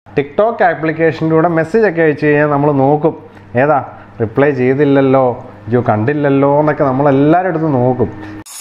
TikTok ആപ്ലിക്കേഷനിലൂടെ message ഒക്കെ അയച്ചു കഴിഞ്ഞാൽ നമ്മൾ നോക്കും ഏതാ റിപ്ലൈ ചെയ്തില്ലല്ലോ അയ്യോ കണ്ടില്ലല്ലോ എന്നൊക്കെ നമ്മൾ എല്ലാവരുടെ അടുത്ത് നോക്കും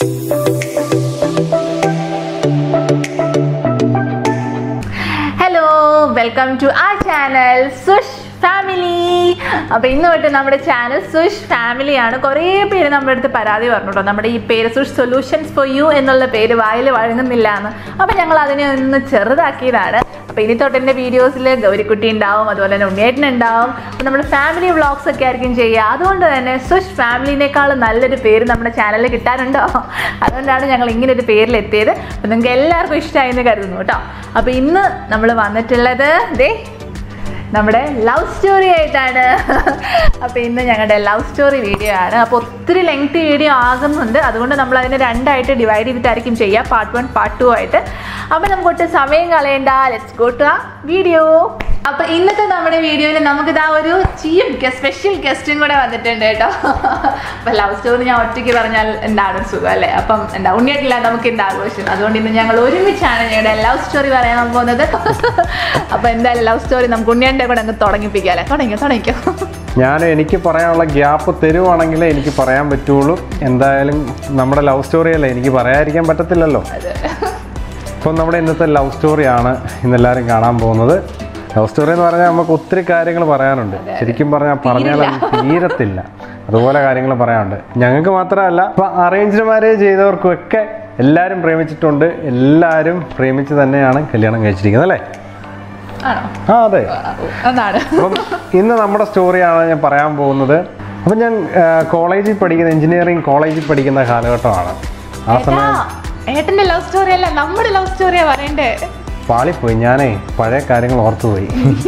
ഹലോ വെൽക്കം ടു ആ ചാനൽ സുഷ് ഫാമിലി അപ്പോൾ ഇന്ന് തൊട്ട് നമ്മുടെ ചാനൽ സുഷ് ഫാമിലിയാണ് കുറേ പേര് നമ്മുടെ അടുത്ത് പരാതി പറഞ്ഞു കേട്ടോ നമ്മുടെ ഈ പേര് സുഷ് സൊല്യൂഷൻസ് ഫോർ യു എന്നുള്ള പേര് വായിൽ വഴങ്ങുന്നില്ല എന്ന് അപ്പോൾ ഞങ്ങൾ അതിനെ ഒന്ന് ചെറുതാക്കിയതാണ് അപ്പോൾ ഇനി തൊട്ട് എൻ്റെ വീഡിയോസിൽ ഗൗരിക്കുട്ടി ഉണ്ടാവും അതുപോലെ തന്നെ ഉണ്ണിയേട്ടൻ ഉണ്ടാവും അപ്പോൾ നമ്മുടെ ഫാമിലി വ്ളോഗ്സ് ഒക്കെ ആയിരിക്കും ചെയ്യുക അതുകൊണ്ട് തന്നെ സുഷ് ഫാമിലിനേക്കാളും നല്ലൊരു പേര് നമ്മുടെ ചാനലിൽ കിട്ടാനുണ്ടോ അതുകൊണ്ടാണ് ഞങ്ങൾ ഇങ്ങനെ ഒരു പേരിലെത്തിയത് അപ്പോൾ നിങ്ങൾക്ക് എല്ലാവർക്കും ഇഷ്ടമായി എന്ന് കരുതുന്നു കേട്ടോ അപ്പോൾ ഇന്ന് നമ്മൾ വന്നിട്ടുള്ളത് ദേ നമ്മുടെ ലവ് സ്റ്റോറി ആയിട്ടാണ് അപ്പോൾ ഇന്ന് ഞങ്ങളുടെ ലവ് സ്റ്റോറി വീഡിയോ ആണ് അപ്പോൾ ഒത്തിരി ലെങ്തി വീഡിയോ ആകുന്നുണ്ട് അതുകൊണ്ട് നമ്മൾ അതിനെ രണ്ടായിട്ട് ഡിവൈഡ് ചെയ്തിട്ടായിരിക്കും ചെയ്യുക പാർട്ട് വൺ പാർട്ട് ടു ആയിട്ട് അപ്പോൾ നമുക്ക് ഒട്ടും സമയം കളയണ്ട ലെറ്റ്സ് ഗോ ടു ആ വീഡിയോ അപ്പോൾ ഇന്നത്തെ നമ്മുടെ വീഡിയോയിൽ നമുക്കിതാ ഒരു ചീഫ് സ്പെഷ്യൽ ഗസ്റ്റും കൂടെ വന്നിട്ടുണ്ട് കേട്ടോ അപ്പോൾ ലവ് സ്റ്റോറി ഞാൻ ഒറ്റയ്ക്ക് പറഞ്ഞാൽ എന്താണ് ഒരു സുഖം അല്ലേ അപ്പം എന്താ ഉണ്ണിയായിട്ടില്ല നമുക്ക് എന്താ ആഘോഷം അതുകൊണ്ട് ഇന്ന് ഞങ്ങൾ ഒരുമിച്ചാണ് ഞങ്ങളുടെ ലവ് സ്റ്റോറി പറയാൻ പോകുന്നത് അപ്പോൾ എന്തായാലും ലവ് സ്റ്റോറി നമുക്ക് ഉണ്ണിയാൻ്റെ കൂടെ അങ്ങ് തുടങ്ങിപ്പിക്കാം അല്ലേ തുടങ്ങിക്കോ തുടങ്ങിക്കോ ഞാൻ എനിക്ക് പറയാനുള്ള ഗ്യാപ്പ് തരുവാണെങ്കിലേ എനിക്ക് പറയാൻ പറ്റുള്ളൂ എന്തായാലും നമ്മുടെ ലവ് സ്റ്റോറിയല്ലേ എനിക്ക് പറയാതിരിക്കാൻ പറ്റത്തില്ലല്ലോ അപ്പോൾ നമ്മുടെ ഇന്നത്തെ ലവ് സ്റ്റോറിയാണ് ഇന്നെല്ലാവരും കാണാൻ പോകുന്നത് ലവ് സ്റ്റോറി എന്ന് പറഞ്ഞാൽ നമുക്ക് ഒത്തിരി കാര്യങ്ങൾ പറയാനുണ്ട് ശരിക്കും പറഞ്ഞാൽ പറഞ്ഞാൽ അത് തീരത്തില്ല അതുപോലെ കാര്യങ്ങൾ പറയാനുണ്ട് ഞങ്ങൾക്ക് മാത്രമല്ല ഇപ്പോൾ അറേഞ്ച്ഡ് മാരേജ് ചെയ്തവർക്കൊക്കെ എല്ലാവരും പ്രേമിച്ചിട്ടുണ്ട് എല്ലാവരും പ്രേമിച്ച് തന്നെയാണ് കല്യാണം കഴിച്ചിരിക്കുന്നത് അല്ലേ ആണോ ആ അതെ അതാണ് അപ്പം ഇന്ന് നമ്മുടെ സ്റ്റോറിയാണ് ഞാൻ പറയാൻ പോകുന്നത് അപ്പം ഞാൻ ആ, കോളേജിൽ പഠിക്കുന്ന എഞ്ചിനീയറിംഗ് കോളേജിൽ പഠിക്കുന്ന കാലഘട്ടമാണ് ആ സമയം ഏട്ടന്റെ ലവ് സ്റ്റോറി അല്ല നമ്മുടെ ലവ് സ്റ്റോറിയാ പറയണ്ടേ പാളിപ്പോയി ഞാനേ പഴയ കാര്യങ്ങൾ ഓർത്തുപോയി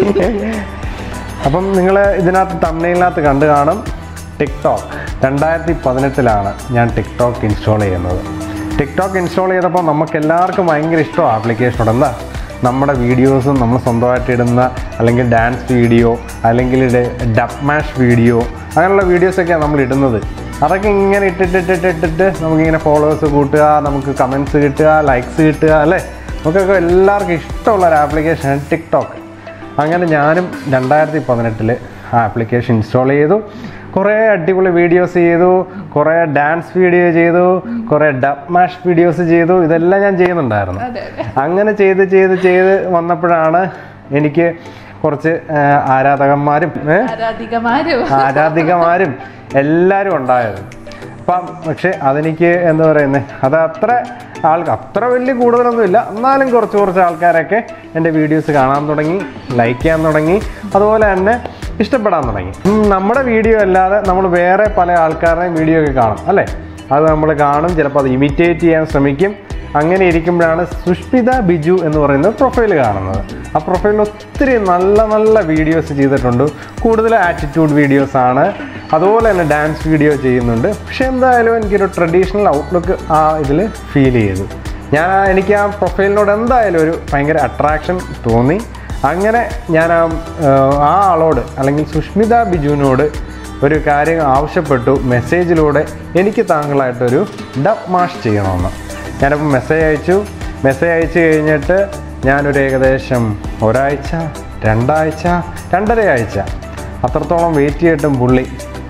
അപ്പം നിങ്ങൾ ഇതിനകത്ത് തമ്മനയിനകത്ത് കണ്ടു കാണും ടിക്ടോക്ക് രണ്ടായിരത്തി പതിനെട്ടിലാണ് ഞാൻ ടിക്ടോക്ക് ഇൻസ്റ്റാൾ ചെയ്യുന്നത് ടിക്ടോക്ക് ഇൻസ്റ്റാൾ ചെയ്തപ്പോൾ നമുക്ക് എല്ലാവർക്കും ഭയങ്കര ഇഷ്ടമാണ് ആപ്ലിക്കേഷനോട് എന്താ നമ്മുടെ വീഡിയോസും നമ്മൾ സ്വന്തമായിട്ട് ഇടുന്ന അല്ലെങ്കിൽ ഡാൻസ് വീഡിയോ അല്ലെങ്കിൽ ഡബ് മാഷ് വീഡിയോ അങ്ങനെയുള്ള വീഡിയോസൊക്കെയാണ് നമ്മൾ ഇടുന്നത് അതൊക്കെ ഇങ്ങനെ ഇട്ടിട്ടിട്ടിട്ടിട്ട് നമുക്കിങ്ങനെ ഫോളോവേഴ്സ് കൂട്ടുക നമുക്ക് കമൻസ് കിട്ടുക ലൈക്സ് കിട്ടുക അല്ലേ നമുക്കൊക്കെ എല്ലാവർക്കും ഇഷ്ടമുള്ള ഒരു ആപ്ലിക്കേഷനാണ് ടിക്ടോക്ക് അങ്ങനെ ഞാനും രണ്ടായിരത്തി പതിനെട്ടിൽ ആ ആപ്ലിക്കേഷൻ ഇൻസ്റ്റാൾ ചെയ്തു കുറേ അടിപൊളി വീഡിയോസ് ചെയ്തു കുറേ ഡാൻസ് വീഡിയോ ചെയ്തു കുറേ ഡബ് മാഷ് വീഡിയോസ് ചെയ്തു ഇതെല്ലാം ഞാൻ ചെയ്യുന്നുണ്ടായിരുന്നു അതെ അങ്ങനെ ചെയ്ത് ചെയ്ത് ചെയ്ത് വന്നപ്പോഴാണ് എനിക്ക് കുറച്ച് ആ, ആരാധകന്മാരും ഏ, ആരാധികമാരും ആരാധികമാരും എല്ലാവരും ഉണ്ടായത് അപ്പം പക്ഷേ അതെനിക്ക് എന്താ പറയുന്നത് അത് അത്ര ആൾക്ക് അത്ര വലിയ കൂടുതലൊന്നുമില്ല എന്നാലും കുറച്ച് കുറച്ച് ആൾക്കാരൊക്കെ എൻ്റെ വീഡിയോസ് കാണാൻ തുടങ്ങി ലൈക്ക് ചെയ്യാൻ തുടങ്ങി അതുപോലെ തന്നെ ഇഷ്ടപ്പെടാൻ തുടങ്ങി ഉം, നമ്മുടെ വീഡിയോ അല്ലാതെ നമ്മൾ വേറെ പല ആൾക്കാരുടെയും വീഡിയോ ഒക്കെ കാണും അല്ലേ അത് നമ്മൾ കാണും ചിലപ്പോൾ അത് ഇമിറ്റേറ്റ് ചെയ്യാൻ ശ്രമിക്കും അങ്ങനെ ഇരിക്കുമ്പോഴാണ് സുഷ്മിത ബിജു എന്ന് പറയുന്ന പ്രൊഫൈൽ കാണുന്നത് ആ പ്രൊഫൈലിൽ ഒത്തിരി നല്ല നല്ല വീഡിയോസ് ചെയ്തിട്ടുണ്ട് കൂടുതൽ ആറ്റിറ്റ്യൂഡ് വീഡിയോസ് ആണ് അതുപോലെ തന്നെ ഡാൻസ് വീഡിയോ ചെയ്യുന്നുണ്ട് പക്ഷെ എന്തായാലും എനിക്കൊരു ട്രഡീഷണൽ ഔട്ട്ലുക്ക് ആ ഇതിൽ ഫീൽ ചെയ്തു ഞാൻ ആ- എനിക്ക് ആ പ്രൊഫൈലിനോട് എന്തായാലും ഒരു ഭയങ്കര അട്രാക്ഷൻ തോന്നി അങ്ങനെ ഞാൻ ആ ഏഹ്, ആ ആളോട് അല്ലെങ്കിൽ സുഷ്മിത ബിജുവിനോട് ഒരു കാര്യം ആവശ്യപ്പെട്ടു മെസ്സേജിലൂടെ എനിക്ക് താങ്കളായിട്ടൊരു ഡബ് മാഷ് ചെയ്യണമെന്ന് ഞാനപ്പോൾ മെസ്സേജ് അയച്ചു മെസ്സേജ് അയച്ചു കഴിഞ്ഞിട്ട് ഞാനൊരു ഏകദേശം ഒരാഴ്ച രണ്ടാഴ്ച രണ്ടര ആഴ്ച അത്രത്തോളം വെയിറ്റ് ചെയ്തിട്ടും പുള്ളി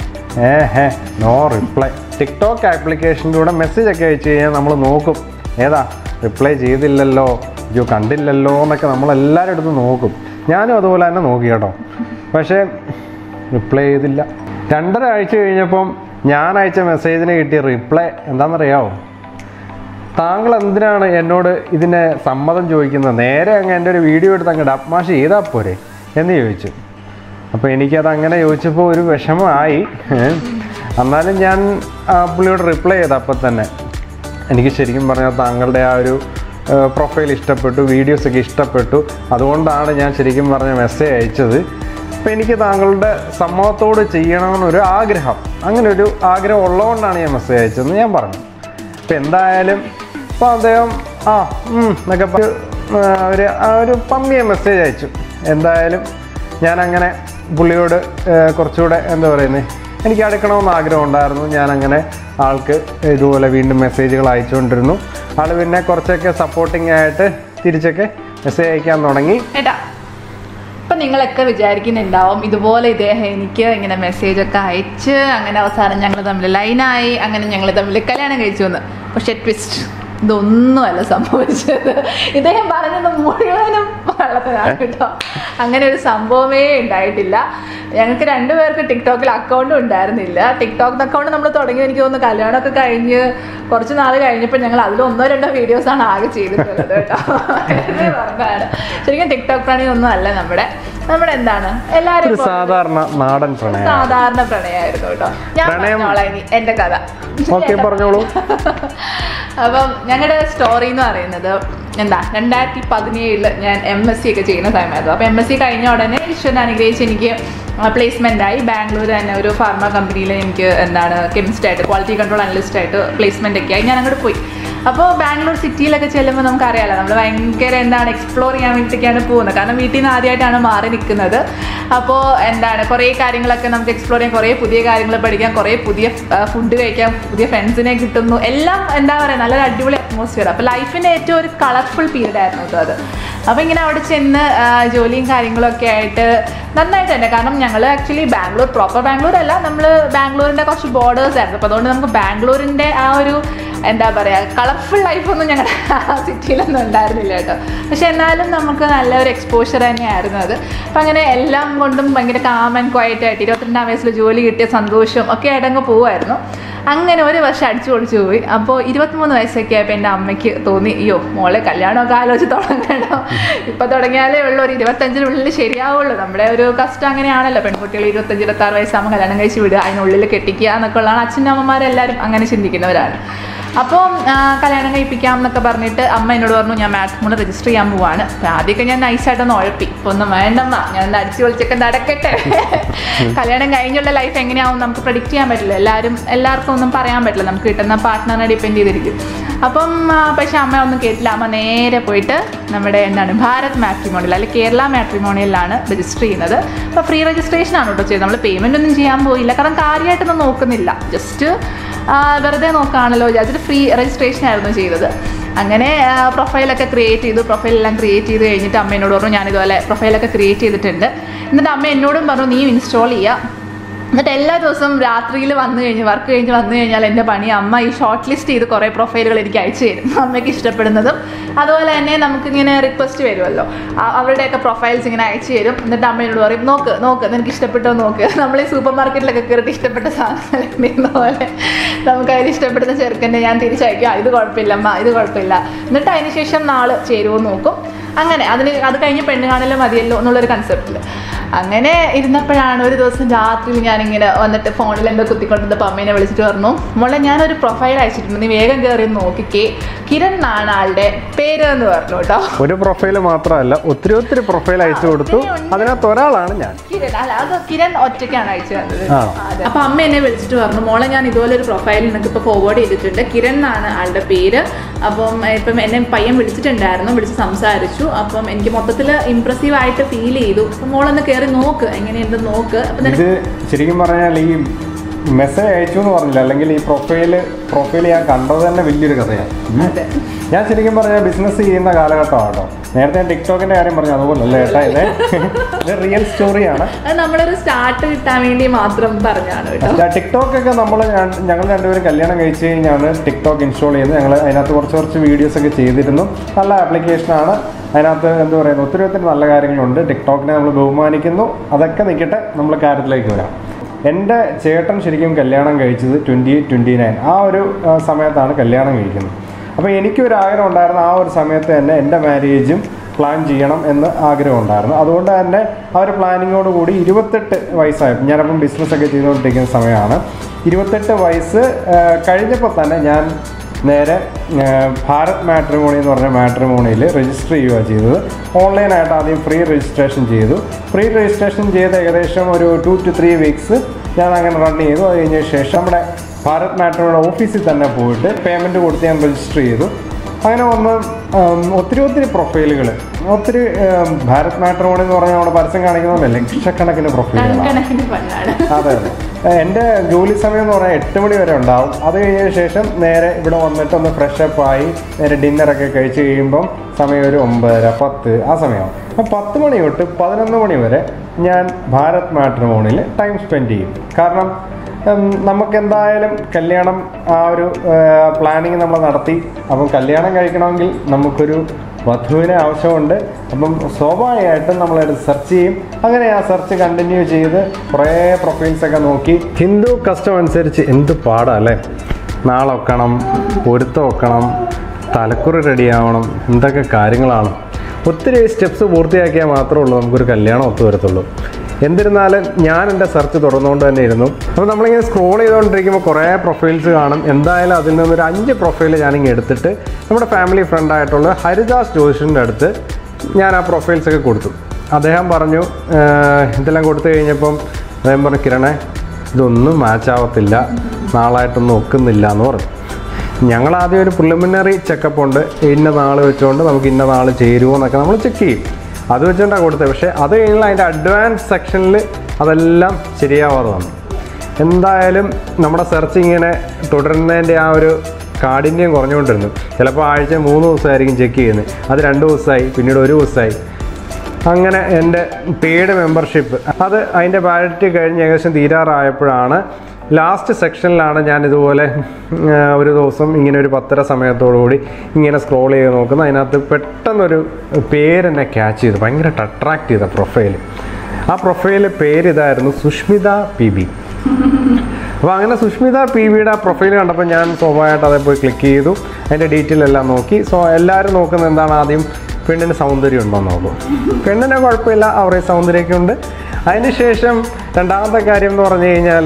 ഏ ഹേ നോ റിപ്ലൈ ടിക്ടോക്ക് ആപ്ലിക്കേഷനിലൂടെ മെസ്സേജ് ഒക്കെ അയച്ചു കഴിഞ്ഞാൽ നമ്മൾ നോക്കും ഏതാ റിപ്ലൈ ചെയ്തില്ലല്ലോ അയ്യോ കണ്ടില്ലല്ലോ എന്നൊക്കെ നമ്മളെല്ലാവരും അടുത്ത് നോക്കും ഞാനും അതുപോലെ തന്നെ നോക്കി കേട്ടോ പക്ഷേ റിപ്ലൈ ചെയ്തില്ല രണ്ടര ആഴ്ച കഴിഞ്ഞപ്പം ഞാൻ അയച്ച മെസ്സേജിന് കിട്ടിയ റിപ്ലൈ എന്താണെന്നറിയാവോ താങ്കൾ എന്തിനാണ് എന്നോട് ഇതിന് സമ്മതം ചോദിക്കുന്നത് നേരെ അങ്ങ് എൻ്റെ ഒരു വീഡിയോ എടുത്ത് അങ്ങ് ഡപ്മാഷ് ചെയ്താൽ പോരെ എന്ന് ചോദിച്ചു അപ്പോൾ എനിക്കത് അങ്ങനെ ചോദിച്ചപ്പോൾ ഒരു വിഷമമായി ഏഹ്. എന്നാലും ഞാൻ ആ പുള്ളിയോട് റിപ്ലൈ ചെയ്ത അപ്പം തന്നെ എനിക്ക് ശരിക്കും പറഞ്ഞാൽ താങ്കളുടെ ആ ഒരു പ്രൊഫൈൽ ഇഷ്ടപ്പെട്ടു വീഡിയോസൊക്കെ ഇഷ്ടപ്പെട്ടു അതുകൊണ്ടാണ് ഞാൻ ശരിക്കും പറഞ്ഞ മെസ്സേജ് അയച്ചത് അപ്പോൾ എനിക്ക് താങ്കളുടെ സമ്മതത്തോട് ചെയ്യണമെന്നൊരു ആഗ്രഹം അങ്ങനെ ഒരു ആഗ്രഹം ഉള്ളതുകൊണ്ടാണ് ഞാൻ മെസ്സേജ് അയച്ചതെന്ന് ഞാൻ പറഞ്ഞു അപ്പം എന്തായാലും അപ്പോൾ അദ്ദേഹം ആ ഉം എന്നൊക്കെ പറഞ്ഞു ആ, ഒരു ആ ഒരു പമ്മിയ മെസ്സേജ് അയച്ചു എന്തായാലും ഞാനങ്ങനെ പുള്ളിയോട് ഏ, കുറച്ചുകൂടെ എന്താ പറയുന്നത് എനിക്ക് അടുക്കണമെന്ന് ആഗ്രഹം ഉണ്ടായിരുന്നു ഞാനങ്ങനെ ആൾക്ക് ഇതുപോലെ വീണ്ടും മെസ്സേജുകൾ അയച്ചുകൊണ്ടിരുന്നു ആൾ പിന്നെ കുറച്ചൊക്കെ സപ്പോർട്ടിങ് ആയിട്ട് തിരിച്ചൊക്കെ മെസ്സേജ് അയക്കാൻ തുടങ്ങി ഏട്ടാ നിങ്ങളൊക്കെ വിചാരിക്കുന്നുണ്ടാവും ഇതുപോലെ ഇദ്ദേഹം എനിക്ക് ഇങ്ങനെ മെസ്സേജ് ഒക്കെ അയച്ച് അങ്ങനെ അവസാനം ഞങ്ങൾ തമ്മിൽ ലൈനായി അങ്ങനെ ഞങ്ങൾ തമ്മിൽ കല്യാണം കഴിച്ചു എന്ന് പക്ഷെ ട്വിസ്റ്റ് ഇതൊന്നുമല്ല സംഭവിച്ചത് ഇദ്ദേഹം പറഞ്ഞത് മുഴുവനും വള്ളത്തിലാണ് കേട്ടോ അങ്ങനെ ഒരു സംഭവമേ ഉണ്ടായിട്ടില്ല ഞങ്ങൾക്ക് രണ്ടുപേർക്ക് ടിക്ടോക്കിൽ അക്കൗണ്ടും ഉണ്ടായിരുന്നില്ല ടിക്ടോക്ക് അക്കൗണ്ട് നമ്മൾ തുടങ്ങി എനിക്ക് തോന്നുന്നു കല്യാണമൊക്കെ കഴിഞ്ഞ് കുറച്ച് നാൾ കഴിഞ്ഞപ്പോൾ ഞങ്ങൾ അതിൽ ഒന്നോ രണ്ടോ വീഡിയോസാണ് ആകെ ചെയ്തിട്ടുള്ളത് കേട്ടോ വെറുതെ പറഞ്ഞതാണ് ശരിക്കും ടിക്ടോക്ക് പ്രണി ഒന്നും അല്ല നമ്മുടെ നമ്മുടെ എന്താണ് എല്ലാവരും ഒരു സാധാരണ നാടൻ പ്രണയം സാധാരണ പ്രണയമായിരുന്നു കേട്ടോ ഞാൻ പ്രണയം- പറഞ്ഞോളാം ഇനി എന്റെ കഥ ഓക്കെ പറഞ്ഞോളൂ അപ്പം ഞങ്ങളുടെ സ്റ്റോറി എന്ന് പറയുന്നത് എന്താ രണ്ടായിരത്തി പതിനേഴില് ഞാൻ എം എസ് സി ഒക്കെ ചെയ്യുന്ന സമയമായിരുന്നു അപ്പോൾ എം എസ് സി കഴിഞ്ഞ ഉടനെ ഈശ്വരൻ അനുഗ്രഹിച്ച് എനിക്ക് പ്ലേസ്മെൻ്റ് ആയി ബാംഗ്ലൂർ തന്നെ ഒരു ഫാർമ കമ്പനിയിൽ എനിക്ക് എന്താണ് കെമിസ്റ്റ് ആയിട്ട് ക്വാളിറ്റി കൺട്രോൾ അനലിസ്റ്റ് ആയിട്ട് പ്ലേസ്മെൻ്റ് ഒക്കെ ആയി ഞാൻ അങ്ങോട്ട് പോയി അപ്പോൾ ബാംഗ്ലൂർ സിറ്റിയിലൊക്കെ ചെല്ലുമ്പോൾ നമുക്കറിയാലോ നമ്മൾ ഭയങ്കര എന്താണ് എക്സ്പ്ലോർ ചെയ്യാൻ വേണ്ടിയിട്ടൊക്കെയാണ് പോകുന്നത് കാരണം വീട്ടിൽ നിന്ന് ആദ്യമായിട്ടാണ് മാറി നിൽക്കുന്നത് അപ്പോൾ എന്താണ് കുറേ കാര്യങ്ങളൊക്കെ നമുക്ക് എക്സ്പ്ലോർ ചെയ്യാൻ കുറേ പുതിയ കാര്യങ്ങൾ പഠിക്കാൻ കുറേ പുതിയ ഫുഡ് കഴിക്കാൻ പുതിയ ഫ്രണ്ട്സിനെ കിട്ടുന്നു എല്ലാം എന്താ പറയുക നല്ലൊരു അടിപൊളി അറ്റ്മോസ്ഫിയർ അപ്പോൾ ലൈഫിൻ്റെ ഏറ്റവും ഒരു കളർഫുൾ പീരീഡ് ആയിരുന്നു കേട്ടോ അത് അപ്പോൾ ഇങ്ങനെ അവിടെ ചെന്ന് ആ, ജോലിയും കാര്യങ്ങളൊക്കെ ആയിട്ട് നന്നായിട്ട് തന്നെ കാരണം ഞങ്ങൾ ആക്ച്വലി ബാംഗ്ലൂർ പ്രോപ്പർ ബാംഗ്ലൂർ അല്ല നമ്മൾ ബാംഗ്ലൂരിൻ്റെ കുറച്ച് ബോർഡേഴ്സ് ആയിരുന്നു അപ്പോൾ അതുകൊണ്ട് നമുക്ക് ബാംഗ്ലൂരിൻ്റെ ആ ഒരു എന്താ പറയുക കളർഫുൾ ലൈഫൊന്നും ഞങ്ങളുടെ സിറ്റിയിലൊന്നും ഉണ്ടായിരുന്നില്ല കേട്ടോ പക്ഷെ എന്നാലും നമുക്ക് നല്ലൊരു എക്സ്പോഷർ തന്നെയായിരുന്നു അത് അപ്പം അങ്ങനെ എല്ലാം കൊണ്ടും ഭയങ്കര കാം ആൻഡ് ക്വയറ്റ് ആയിട്ട് ഇരുപത്തിരണ്ടാം വയസ്സിൽ ജോലി കിട്ടിയ സന്തോഷം ഒക്കെ ആയിട്ടങ്ങ് പോവായിരുന്നു അങ്ങനെ ഒരു വർഷം അടിച്ചു പൊളിച്ചു പോയി അപ്പോൾ ഇരുപത്തിമൂന്ന് വയസ്സൊക്കെ ആയപ്പോൾ എൻ്റെ അമ്മയ്ക്ക് തോന്നി അയ്യോ മോളെ കല്യാണമൊക്കെ ആലോചിച്ച് തുടങ്ങണം ഇപ്പം തുടങ്ങിയാലേ ഉള്ളൂ ഒരു ഇരുപത്തഞ്ചിനുള്ളിൽ ശരിയാവുള്ളൂ നമ്മുടെ ഒരു കഷ്ടം അങ്ങനെയാണല്ലോ പെൺകുട്ടികൾ ഇരുപത്തഞ്ച് ഇരുപത്താറ് വയസ്സാകുമ്പോൾ കല്യാണം കഴിച്ച് വിടുക അതിനുള്ളിൽ കെട്ടിക്കുക എന്നൊക്കെ ഉള്ളതാണ് അച്ഛനും അമ്മമാരെല്ലാവരും അങ്ങനെ ചിന്തിക്കുന്നവരാണ് അപ്പോൾ കല്യാണം കഴിപ്പിക്കാം എന്നൊക്കെ പറഞ്ഞിട്ട് അമ്മ എന്നോട് പറഞ്ഞു ഞാൻ മാട്രിമോണി രജിസ്റ്റർ ചെയ്യാൻ പോവാണ് അപ്പോൾ ആദ്യമൊക്കെ ഞാൻ നൈസായിട്ടൊന്ന് ഉഴപ്പി ഇപ്പോൾ ഒന്നും വേണ്ടമ്മ ഞാൻ ഒന്ന് അടിച്ചു പൊളിച്ചൊക്കെ നടക്കട്ടെ കല്യാണം കഴിഞ്ഞുള്ള ലൈഫ് എങ്ങനെയാവും നമുക്ക് പ്രഡിക്റ്റ് ചെയ്യാൻ പറ്റില്ല എല്ലാവരും എല്ലാവർക്കും ഒന്നും പറയാൻ പറ്റില്ല നമുക്ക് കിട്ടുന്ന പാർട്ട്ണറിനെ ഡിപ്പെൻഡ് ചെയ്തിരിക്കും അപ്പം ആ, പക്ഷെ അമ്മ ഒന്നും കേട്ടില്ല അമ്മ നേരെ പോയിട്ട് നമ്മുടെ എന്താണ് ഭാരത് മാട്രിമോണിയൽ അല്ലെങ്കിൽ കേരള മാട്രിമോണിയലിലാണ് രജിസ്റ്റർ ചെയ്യുന്നത് അപ്പോൾ ഫ്രീ രജിസ്ട്രേഷൻ ആണ് കേട്ടോ ചെയ്തത് നമ്മൾ പേയ്മെൻ്റ് ഒന്നും ചെയ്യാൻ പോയില്ല കാരണം കാര്യമായിട്ടൊന്നും നോക്കുന്നില്ല ജസ്റ്റ് വെറുതെ നോക്കുകയാണല്ലോ വിചാരിച്ചിട്ട് ഫ്രീ രജിസ്ട്രേഷൻ ആയിരുന്നു ചെയ്തത് അങ്ങനെ പ്രൊഫൈലൊക്കെ ക്രിയേറ്റ് ചെയ്തു പ്രൊഫൈലെല്ലാം ക്രിയേറ്റ് ചെയ്ത് കഴിഞ്ഞിട്ട് അമ്മ എന്നോട് പറഞ്ഞു ഞാൻ ഇതുപോലെ പ്രൊഫൈലൊക്കെ ക്രിയേറ്റ് ചെയ്തിട്ടുണ്ട് എന്നിട്ട് അമ്മ എന്നോടും പറഞ്ഞു നീ ഇൻസ്റ്റാൾ ചെയ്യുക എന്നിട്ട് എല്ലാ ദിവസവും രാത്രിയിൽ വന്നു കഴിഞ്ഞ് വർക്ക് കഴിഞ്ഞ് വന്നു കഴിഞ്ഞാൽ എൻ്റെ പണി അമ്മ ഈ ഷോർട്ട് ലിസ്റ്റ് ചെയ്ത് കുറേ പ്രൊഫൈലുകൾ എനിക്ക് അയച്ചു തരും അമ്മയ്ക്ക് ഇഷ്ടപ്പെടുന്നതും അതുപോലെ തന്നെ നമുക്കിങ്ങനെ റിക്വസ്റ്റ് വരുമല്ലോ ആ- അവരുടെയൊക്കെ പ്രൊഫൈൽസ് ഇങ്ങനെ അയച്ചു തരും എന്നിട്ട് അമ്മ എന്നോട് പറയും നോക്ക് നോക്ക് നിനക്ക് ഇഷ്ടപ്പെട്ടോ നോക്ക് നമ്മൾ ഈ സൂപ്പർ മാർക്കറ്റിലൊക്കെ കയറിയിട്ട് ഇഷ്ടപ്പെട്ട സാധനങ്ങൾ എന്ന പോലെ നമുക്ക് അതിൽ ഇഷ്ടപ്പെടുന്ന ചെറുക്കൻ്റെ ഞാൻ തിരിച്ചയക്കും "ആ, ഇത് കുഴപ്പമില്ല അമ്മ ഇത് കുഴപ്പമില്ല എന്നിട്ട് അതിന് ശേഷം നാള് ചേരുമോ എന്ന് നോക്കും അങ്ങനെ അതിന് അത് കഴിഞ്ഞ് പെണ്ണ് കാണലും മതിയല്ലോ എന്നുള്ളൊരു കൺസെപ്റ്റിൽ അങ്ങനെ ഇരുന്നപ്പോഴാണ് ഒരു ദിവസം രാത്രിയിൽ ഞാനിങ്ങനെ വന്നിട്ട് ഫോണിൽ എന്തോ കുത്തിക്കൊണ്ടിരുന്നപ്പോൾ അമ്മേനെ വിളിച്ചിട്ട് പറഞ്ഞു മോളെ ഞാനൊരു പ്രൊഫൈൽ അയച്ചിട്ടുണ്ട് നീ വേഗം കയറി ഒന്ന് നോക്കിക്കേ കിരൺ എന്നാണ് ആളുടെ പേര് എന്ന് പറഞ്ഞു കേട്ടോ ഒരു പ്രൊഫൈൽ മാത്രമല്ല ഒത്തിരി ഒത്തിരി പ്രൊഫൈൽ അയച്ചു കൊടുത്തു അതിനകത്ത് ഒരാളാണ് ഞാൻ കിരൺ അല്ല അത് കിരൺ ഒറ്റയ്ക്കാണ് അയച്ചു തന്നത് ആ. അതെ. അപ്പൊ അമ്മ എന്നെ വിളിച്ചിട്ട് പറഞ്ഞു മോളെ ഞാൻ ഇതുപോലെ ഒരു പ്രൊഫൈൽ നിനക്ക് ഇപ്പൊ ഫോർവേഡ് ചെയ്തിട്ടുണ്ട് കിരൺ എന്നാണ് ആളുടെ പേര് അപ്പം ഇപ്പം എന്നെ പയ്യൻ വിളിച്ചിട്ടുണ്ടായിരുന്നു വിളിച്ച് സംസാരിച്ചു അപ്പം എനിക്ക് മൊത്തത്തിൽ ഇംപ്രസീവ് ആയിട്ട് ഫീൽ ചെയ്തു അപ്പം മോളൊന്ന് കയറി നോക്ക് എങ്ങനെയുണ്ട് നോക്ക് അപ്പം നിനക്ക് ഇത് ശരിക്കും പറഞ്ഞാൽ ഈ മെസ്സേജ് അയച്ചു എന്ന് പറഞ്ഞില്ല അല്ലെങ്കിൽ ഈ പ്രൊഫൈല് പ്രൊഫൈൽ ഞാൻ കണ്ടത് തന്നെ വലിയൊരു കഥയാണ് ഉം. അതെ ഞാൻ ശരിക്കും പറഞ്ഞാൽ ബിസിനസ് ചെയ്യുന്ന കാലഘട്ടമാണ് കേട്ടോ നേരത്തെ ഞാൻ ടിക്ടോക്കിന്റെ കാര്യം പറഞ്ഞു അതുപോലല്ല ഏട്ടാ ഇത് ഇത് റിയൽ സ്റ്റോറിയാണ് അത് നമ്മളൊരു സ്റ്റാർട്ട് കിട്ടാൻ വേണ്ടി മാത്രം പറഞ്ഞാണ് കേട്ടോ ടിക്ടോക്ക് ഒക്കെ നമ്മൾ ഞങ്ങൾ രണ്ടുപേരും കല്യാണം കഴിച്ച് കഴിഞ്ഞാണ് ടിക്ടോക്ക് ഇൻസ്റ്റാൾ ചെയ്ത് ഞങ്ങൾ അതിനകത്ത് കുറച്ച് കുറച്ച് വീഡിയോസ് ഒക്കെ ചെയ്തിരുന്നു നല്ല ആപ്ലിക്കേഷനാണ് അതിനകത്ത് എന്താ പറയുന്നത് ഒത്തിരി ഒത്തിരി നല്ല കാര്യങ്ങളുണ്ട് ടിക്ടോക്കിനെ നമ്മൾ ബഹുമാനിക്കുന്നു അതൊക്കെ നിൽക്കട്ടെ നമ്മൾ കാര്യത്തിലേക്ക് വരാം എൻ്റെ ചേട്ടൻ ശരിക്കും കല്യാണം കഴിച്ചത് ട്വൻറ്റി ട്വൻറ്റി നയൻ ആ ഒരു ആ, സമയത്താണ് കല്യാണം കഴിക്കുന്നത് അപ്പോൾ എനിക്കൊരു ആഗ്രഹം ഉണ്ടായിരുന്നു ആ ഒരു സമയത്ത് തന്നെ എൻ്റെ മാരേജും പ്ലാൻ ചെയ്യണം എന്ന് ആഗ്രഹം ഉണ്ടായിരുന്നു അതുകൊണ്ട് തന്നെ ആ ഒരു പ്ലാനിങ്ങോട് കൂടി ഇരുപത്തെട്ട് വയസ്സായപ്പോൾ ഞാനപ്പം ബിസിനസ്സൊക്കെ ചെയ്തുകൊണ്ടിരിക്കുന്ന സമയമാണ് ഇരുപത്തെട്ട് വയസ്സ് ആ, കഴിഞ്ഞപ്പോൾ തന്നെ ഞാൻ നേരെ ആ, ഭാരത് മാട്രിമോണി എന്ന് പറഞ്ഞ മാട്രിമോണിയിൽ രജിസ്റ്റർ ചെയ്യുക ചെയ്തത് ഓൺലൈനായിട്ട് ആദ്യം ഫ്രീ രജിസ്ട്രേഷൻ ചെയ്തു ഫ്രീ രജിസ്ട്രേഷൻ ചെയ്ത് ഏകദേശം ഒരു ടു ടു ത്രീ വീക്സ് ഞാൻ അങ്ങനെ റൺ ചെയ്തു അത് കഴിഞ്ഞ ശേഷം നമ്മുടെ ഭാരത് മാട്രിമോണിയുടെ ഓഫീസിൽ തന്നെ പോയിട്ട് പേയ്മെൻറ്റ് കൊടുത്ത് ഞാൻ രജിസ്റ്റർ ചെയ്തു അങ്ങനെ വന്ന് ഉം, ഒത്തിരി ഒത്തിരി പ്രൊഫൈലുകൾ ഒത്തിരി ഏം, ഭാരത് മാട്രിമോണി എന്ന് പറഞ്ഞാൽ നമ്മുടെ പരസ്യം കാണിക്കുന്ന ലക്ഷക്കണക്കിന് പ്രൊഫൈലുകളാണ് കണക്കിന് പണിയാണ് അതെ അതെ എൻ്റെ ജോലി സമയം എന്ന് പറഞ്ഞാൽ എട്ട് മണി വരെ ഉണ്ടാവും അത് കഴിഞ്ഞ ശേഷം നേരെ ഇവിടെ വന്നിട്ട് ഒന്ന് ഫ്രഷ് അപ്പ് ആയി നേരെ ഡിന്നറൊക്കെ കഴിച്ച് കഴിയുമ്പം സമയം ഒരു ഒമ്പതര പത്ത് ആ സമയമാവും അപ്പം പത്ത് മണി തൊട്ട് പതിനൊന്ന് മണി വരെ ഞാൻ ഭാരത് മാട്രിമോണിൽ ടൈം സ്പെൻഡ് ചെയ്യും കാരണം ഉം, നമുക്ക് എന്തായാലും കല്യാണം ആ ഒരു പ്ലാനിങ് നമ്മൾ നടത്തി അപ്പം കല്യാണം കഴിക്കണമെങ്കിൽ നമുക്കൊരു വധുവിനെ ആവശ്യമുണ്ട് അപ്പം സ്വാഭാവികമായിട്ടും നമ്മളത് സെർച്ച് ചെയ്യും അങ്ങനെ ആ സെർച്ച് കണ്ടിന്യൂ ചെയ്ത് കുറേ പ്രൊഫൈൽസ് ഒക്കെ നോക്കി ഹിന്ദു കസ്റ്റം അനുസരിച്ച് എന്ത് പാടാ അല്ലേ നാളെ വെക്കണം പൊരുത്തം വെക്കണം തലക്കുറി റെഡി ആവണം എന്തൊക്കെ കാര്യങ്ങളാണ് ഒത്തിരി സ്റ്റെപ്സ് പൂർത്തിയാക്കിയാൽ മാത്രമേ ഉള്ളൂ നമുക്കൊരു കല്യാണം ഒത്തു വരത്തുള്ളൂ എന്നിരുന്നാലും ഞാൻ എൻ്റെ സെർച്ച് തുറന്നുകൊണ്ട് തന്നെ ഇരുന്നു അപ്പോൾ നമ്മളിങ്ങനെ സ്ക്രോൾ ചെയ്തുകൊണ്ടിരിക്കുമ്പോൾ കുറേ പ്രൊഫൈൽസ് കാണും എന്തായാലും അതിൽ നിന്നൊരു അഞ്ച് പ്രൊഫൈൽ ഞാനിങ്ങനെ എടുത്തിട്ട് നമ്മുടെ ഫാമിലി ഫ്രണ്ട് ആയിട്ടുള്ള ഹരിദാസ് ജോഷിൻ്റെ അടുത്ത് ഞാൻ ആ പ്രൊഫൈൽസ് ഒക്കെ കൊടുത്തു അദ്ദേഹം പറഞ്ഞു "ഏഹ്, ഇതെല്ലാം കൊടുത്തു കഴിഞ്ഞപ്പം അദ്ദേഹം പറഞ്ഞു കിരണേ ഇതൊന്നും മാച്ച് ആവത്തില്ല നാളായിട്ടൊന്നും ഒക്കുന്നില്ല എന്ന് പറഞ്ഞു ഞങ്ങൾ ആദ്യം ഒരു പ്രിലിമിനറി ചെക്കപ്പ് ഉണ്ട് ഇന്ന നാൾ വെച്ചുകൊണ്ട് നമുക്ക് ഇന്ന നാൾ ചേരുമോ എന്നൊക്കെ നമ്മൾ ചെക്ക് ചെയ്യും അത് വെച്ചുകൊണ്ടാണ് കൊടുത്തത് പക്ഷേ അത് കഴിഞ്ഞുള്ള അതിൻ്റെ അഡ്വാൻസ് സെക്ഷനിൽ അതെല്ലാം ശരിയാവാതെ വന്നു എന്തായാലും നമ്മുടെ സെർച്ച് ഇങ്ങനെ തുടരുന്നതിൻ്റെ ആ ഒരു കാഠിന്യം കുറഞ്ഞുകൊണ്ടിരുന്നു ചിലപ്പോൾ ആഴ്ച മൂന്ന് ദിവസമായിരിക്കും ചെക്ക് ചെയ്യുന്നത് അത് രണ്ട് ദിവസമായി പിന്നീട് ഒരു ദിവസമായി അങ്ങനെ എൻ്റെ പെയ്ഡ് മെമ്പർഷിപ്പ് അത് അതിൻ്റെ വാലിഡിറ്റി കഴിഞ്ഞ് ഏകദേശം തീരാറായപ്പോഴാണ് ലാസ്റ്റ് സെക്ഷനിലാണ് ഞാൻ ഇതുപോലെ ഉം, ആ, ഒരു ദിവസം ഇങ്ങനെ ഒരു പത്തര സമയത്തോടുകൂടി ഇങ്ങനെ സ്ക്രോൾ ചെയ്ത് നോക്കുന്നത് അതിനകത്ത് പെട്ടെന്നൊരു പേര് എന്നെ ക്യാച്ച് ചെയ്തു ഭയങ്കരമായിട്ട് അട്രാക്ട് ചെയ്ത പ്രൊഫൈൽ ആ പ്രൊഫൈൽ പേര് ഇതായിരുന്നു സുഷ്മിത പി ബി അപ്പോൾ അങ്ങനെ സുഷ്മിത പി വിയുടെ പ്രൊഫൈൽ കണ്ടപ്പോൾ ഞാൻ സ്വാഭാവികമായിട്ട് അതേ പോയി ക്ലിക്ക് ചെയ്തു അതിൻ്റെ ഡീറ്റെയിൽ എല്ലാം നോക്കി സോ എല്ലാവരും നോക്കുന്നത് എന്താണ് ആദ്യം പെണ്ണിന് സൗന്ദര്യം ഉണ്ടോ എന്ന് നോക്കും പെണ്ണിന് കുഴപ്പമില്ല അവരുടെ സൗന്ദര്യമൊക്കെ ഉണ്ട് അതിനുശേഷം രണ്ടാമത്തെ കാര്യം എന്ന് പറഞ്ഞു കഴിഞ്ഞാൽ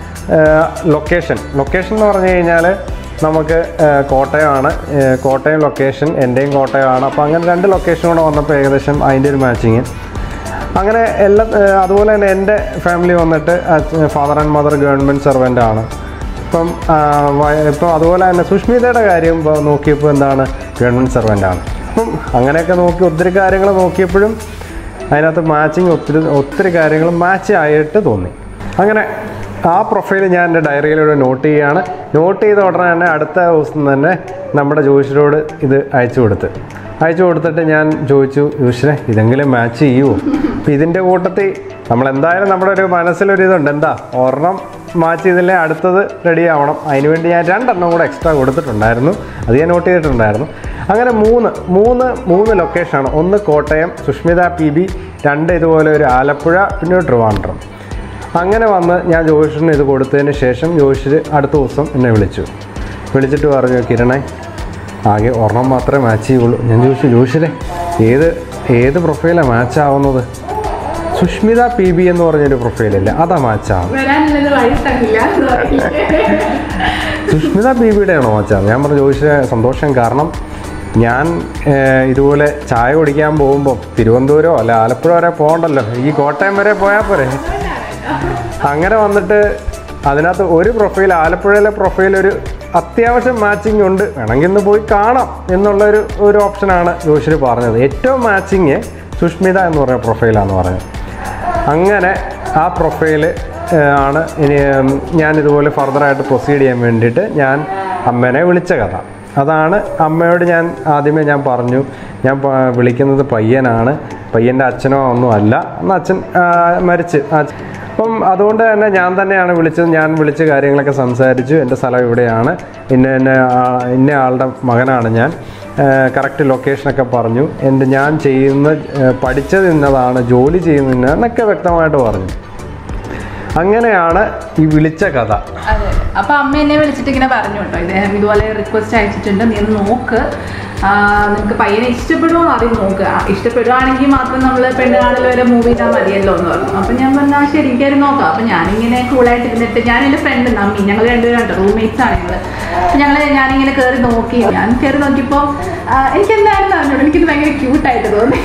ലൊക്കേഷൻ ലൊക്കേഷൻ എന്ന് പറഞ്ഞു കഴിഞ്ഞാൽ നമുക്ക് ആ, കോട്ടയമാണ് ആ, കോട്ടയം ലൊക്കേഷൻ എൻ്റെയും കോട്ടയമാണ് അപ്പോൾ അങ്ങനെ രണ്ട് ലൊക്കേഷൻ കൂടെ വന്നപ്പോൾ ഏകദേശം അതിൻ്റെ ഒരു മാച്ചിങ് അങ്ങനെ എല്ലാ ഏഹ് അതുപോലെ തന്നെ എൻ്റെ ഫാമിലി വന്നിട്ട് father and mother government servant ആണ് ഇപ്പം ആ, വ- ഇപ്പം അതുപോലെ തന്നെ സുഷ്മിതയുടെ കാര്യം ഇപ്പം നോക്കിയപ്പോൾ എന്താണ് ഗവൺമെൻറ് സെർവൻ്റ് ആണ് അപ്പം അങ്ങനെയൊക്കെ നോക്കി ഒത്തിരി കാര്യങ്ങൾ നോക്കിയപ്പോഴും അതിനകത്ത് മാച്ചിങ് ഒത്തിരി ഒത്തിരി കാര്യങ്ങൾ മാച്ച് ആയിട്ട് തോന്നി അങ്ങനെ ആ പ്രൊഫൈൽ ഞാൻ എൻ്റെ ഡയറിയിലൂടെ നോട്ട് ചെയ്യുകയാണ് നോട്ട് ചെയ്ത ഉടനെ തന്നെ അടുത്ത ദിവസം തന്നെ നമ്മുടെ ജോഷിനോട് ഇത് അയച്ചു കൊടുത്ത് അയച്ചു കൊടുത്തിട്ട് ഞാൻ ചോദിച്ചു ജോഷിനെ ഇതെങ്കിലും മാച്ച് ചെയ്യുമോ അപ്പം ഇതിൻ്റെ കൂട്ടത്തിൽ നമ്മൾ എന്തായാലും നമ്മുടെ ഒരു മനസ്സിലൊരു ഇതുണ്ട് എന്താ ഒരെണ്ണം മാച്ച് ചെയ്തില്ലേ അടുത്തത് റെഡി ആവണം അതിനുവേണ്ടി ഞാൻ രണ്ടെണ്ണം കൂടെ എക്സ്ട്രാ കൊടുത്തിട്ടുണ്ടായിരുന്നു അത് ഞാൻ നോട്ട് ചെയ്തിട്ടുണ്ടായിരുന്നു അങ്ങനെ മൂന്ന് മൂന്ന് മൂന്ന് ലൊക്കേഷനാണ് ഒന്ന് കോട്ടയം സുഷ്മിത പി ബി രണ്ട് ഇതുപോലെ ഒരു ആലപ്പുഴ പിന്നെ ഒരു ട്രിവാൻഡ്രം അങ്ങനെ വന്ന് ഞാൻ ജോഷിന് ഇത് കൊടുത്തതിന് ശേഷം ജോഷിൽ അടുത്ത ദിവസം എന്നെ വിളിച്ചു വിളിച്ചിട്ട് പറഞ്ഞു കിരണേ ആകെ ഒരെണ്ണം മാത്രമേ മാച്ച് ചെയ്യുള്ളൂ ഞാൻ ചോദിച്ചു ജോഷിലെ ഏത് ഏത് പ്രൊഫൈലാണ് മാച്ച് ആവുന്നത് സുഷ്മിത പി ബി എന്ന് പറഞ്ഞൊരു പ്രൊഫൈലില്ല അതാ മാച്ച് ആവും വരാനുള്ളത് വഴി തങ്ങില്ല എന്ന് പറയില്ലേ? സുഷ്മിത ബീബിയുടെ ആണോ മച്ചാൻ ഞാൻ പറഞ്ഞു ചോദിച്ച സന്തോഷം കാരണം ഞാൻ ഏഹ്, ഇതുപോലെ ചായ കുടിക്കാൻ പോകുമ്പോൾ തിരുവനന്തപുരമോ അല്ല ആലപ്പുഴ വരെ പോകണ്ടല്ലോ ഈ കോട്ടയം വരെ പോയാൽ പോരെ അങ്ങനെ വന്നിട്ട് അതിനകത്ത് ഒരു പ്രൊഫൈൽ ആലപ്പുഴയിലെ പ്രൊഫൈൽ ഒരു അത്യാവശ്യം മാച്ചിങ് ഉണ്ട് വേണമെങ്കിൽ ഇന്ന് പോയി കാണാം എന്നുള്ളൊരു ഒരു ഓപ്ഷനാണ് ജോഷിന് പറഞ്ഞത് ഏറ്റവും മാച്ചിങ് സുഷ്മിത എന്ന് പറയുന്ന പ്രൊഫൈലാണെന്ന് പറഞ്ഞത് അങ്ങനെ ആ പ്രൊഫൈൽ ആണ് ഇനി ഉം, ഞാൻ ഇതുപോലെ ഫർദറായിട്ട് പ്രൊസീഡ് ചെയ്യാൻ വേണ്ടിയിട്ട് ഞാൻ അമ്മേനെ വിളിച്ച കഥ അതാണ് അമ്മയോട് ഞാൻ ആദ്യമേ ഞാൻ പറഞ്ഞു ഞാൻ പ- വിളിക്കുന്നത് പയ്യനാണ് പയ്യൻ്റെ അച്ഛനോ ഒന്നും അല്ല അന്ന് അച്ഛൻ ആ, മരിച്ച് ആ, അപ്പം അതുകൊണ്ട് തന്നെ ഞാൻ തന്നെയാണ് വിളിച്ചത് ഞാൻ വിളിച്ച കാര്യങ്ങളൊക്കെ സംസാരിച്ചു എൻ്റെ സ്ഥലം ഇവിടെയാണ് ഇന്ന ഇന്ന ആ- ഇന്ന ആളുടെ മകനാണ് ഞാൻ കറക്റ്റ് ലൊക്കേഷനൊക്കെ പറഞ്ഞു എൻ്റെ ഞാൻ ചെയ്യുന്ന ഏഹ് പഠിച്ചത് ഇന്നതാണ് ജോലി ചെയ്യുന്നത് ഇന്ന എന്നൊക്കെ വ്യക്തമായിട്ട് പറഞ്ഞു അങ്ങനെയാണ് ഈ വിളിച്ച കഥ അതെ അപ്പൊ അമ്മ എന്നെ വിളിച്ചിട്ട് ഇങ്ങനെ പറഞ്ഞു കേട്ടോ ഇദ്ദേഹം ഇതുപോലെ റിക്വസ്റ്റ് അയച്ചിട്ടുണ്ട് നീ ഒന്ന് നോക്ക് ആ, നിനക്ക് പയ്യനെ ഇഷ്ടപ്പെടുമോ എന്ന് ആദ്യം നോക്കുക ആ, ഇഷ്ടപ്പെടുവാണെങ്കിൽ മാത്രം നമ്മൾ പെണ്ണ് കാണൽ വരെ മൂവ് ചെയ്താൽ മതിയല്ലോ എന്ന് പറഞ്ഞു അപ്പൊ ഞാൻ പറഞ്ഞു "ആ, ശരി എനിക്കത് നോക്കാം അപ്പൊ ഞാനിങ്ങനെ കൂളായിട്ട് ഇരുന്നിട്ട് ഞാൻ എൻ്റെ ഫ്രണ്ട് നമ്മി ഞങ്ങൾ രണ്ടുപേരും ഉണ്ട് റൂംമേറ്റ്സ് ആണ് ഞങ്ങൾ അപ്പൊ ഞങ്ങൾ ഞാനിങ്ങനെ കയറി നോക്കി ഞാൻ കയറി നോക്കിയപ്പോൾ എനിക്ക് എന്തായിരുന്നു അറിഞ്ഞോളൂ എനിക്കിത് ഭയങ്കര ക്യൂട്ടായിട്ട് തോന്നി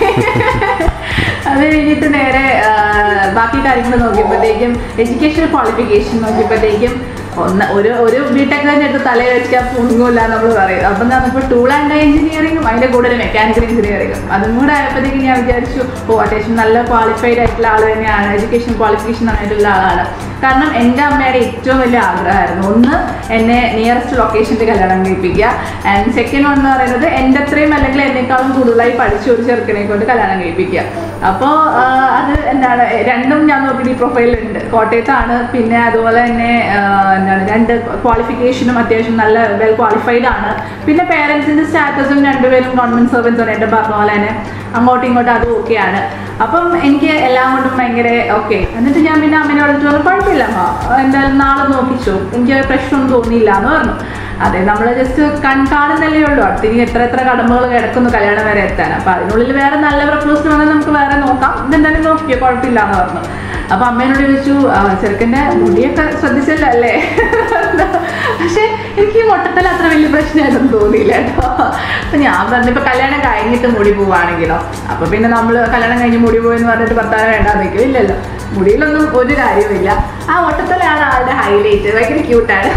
അത് കഴിഞ്ഞിട്ട് നേരെ ആ, ബാക്കി കാര്യങ്ങൾ നോക്കിയപ്പോഴത്തേക്കും എഡ്യൂക്കേഷൻ ക്വാളിഫിക്കേഷൻ നോക്കിയപ്പോഴത്തേക്കും ഒന്ന് ഒരു ഒരു ബിടെക് തന്നെ എടുത്ത് തലയിൽ വെച്ചാൽ പൊങ്ങൂല നമ്മൾ പറയും അപ്പം നമുക്ക് ടൂൾ ആൻഡ് എഞ്ചിനീയറിംഗും അതിൻ്റെ കൂടെ മെക്കാനിക്കൽ എഞ്ചിനീയറിംഗും അതും കൂടെ ആയപ്പോഴത്തേക്ക് ഞാൻ വിചാരിച്ചു ഓ അത്യാവശ്യം നല്ല ക്വാളിഫൈഡ് ആയിട്ടുള്ള ആൾ തന്നെയാണ് എഡ്യൂക്കേഷൻ ക്വാളിഫിക്കേഷൻ ആയിട്ടുള്ള ആളാണ് കാരണം എൻ്റെ അമ്മയുടെ ഏറ്റവും വലിയ ആഗ്രഹമായിരുന്നു ഒന്ന് എന്നെ നിയറസ്റ്റ് ലൊക്കേഷനിൽ കല്യാണം കഴിപ്പിക്കുക ആൻഡ് സെക്കൻഡ് വൺ എന്ന് പറയുന്നത് എൻ്റെ അത്രയും അല്ലെങ്കിൽ എന്നെക്കാളും കൂടുതലായി പഠിച്ച ഒരു ചെറുക്കനെ കൊണ്ട് കല്യാണം കഴിപ്പിക്കുക അപ്പോൾ അത് എന്താണ് രണ്ടും ഞാൻ നോക്കിയിട്ട് ഈ പ്രൊഫൈലുണ്ട് കോട്ടയത്താണ് പിന്നെ അതുപോലെ തന്നെ ആ, എന്താണ് രണ്ട് ക്വാളിഫിക്കേഷനും അത്യാവശ്യം നല്ല വെൽ ക്വാളിഫൈഡ് ആണ് പിന്നെ പേരൻസിൻ്റെ സ്റ്റാറ്റസും രണ്ടുപേരും ഗവൺമെൻറ് സർവൻസ് ആണ് എൻ്റെ പറഞ്ഞ പോലെ തന്നെ അങ്ങോട്ടും ഇങ്ങോട്ടും അതും ഓക്കെയാണ് അപ്പം എനിക്ക് എല്ലാം കൊണ്ടും ഭയങ്കര ഓക്കെ എന്നിട്ട് ഞാൻ പിന്നെ അമ്മേനെ വിളിച്ചു പറഞ്ഞു കുഴപ്പമില്ല അമ്മ എന്തായാലും നാളെ നോക്കിച്ചു എനിക്ക് പ്രശ്നമൊന്നും തോന്നിയില്ല എന്ന് പറഞ്ഞു അതെ നമ്മൾ ജസ്റ്റ് കൺ കാണുന്നല്ലേ ഉള്ളൂ അടുത്തിനി എത്ര എത്ര കടമ്പകൾ കിടക്കുന്നു കല്യാണം വരെ എത്താൻ അപ്പം അതിനുള്ളിൽ വേറെ നല്ല പ്രപ്പോസൽ വന്നാൽ നമുക്ക് വേറെ നോക്കാം ഇതെന്തായാലും നോക്കിയോ കുഴപ്പമില്ല എന്ന് പറഞ്ഞു അപ്പൊ അമ്മേനോട് ചോദിച്ചു "ആ, ചെറുക്കൻ്റെ മുടിയൊക്കെ ശ്രദ്ധിച്ചല്ലോ അല്ലേ പക്ഷെ എനിക്ക് ഈ മൊട്ടത്തല അത്ര വലിയ പ്രശ്നമായിട്ടൊന്നും തോന്നിയില്ല കേട്ടോ അപ്പൊ ഞാൻ പറഞ്ഞു ഇപ്പൊ കല്യാണം കഴിഞ്ഞിട്ട് മുടി പോവാണെങ്കിലോ അപ്പൊ പിന്നെ നമ്മൾ കല്യാണം കഴിഞ്ഞ് മുടി പോയെന്ന് പറഞ്ഞിട്ട് ഭർത്താവ് വേണ്ടാന്ന് വെക്കും ഇല്ലല്ലോ മുടിയിലൊന്നും ഒരു കാര്യവുമില്ല ആ ഒട്ടത്തലാണ് ആളുടെ ഹൈലൈറ്റ് ഭയങ്കര ക്യൂട്ടാണ്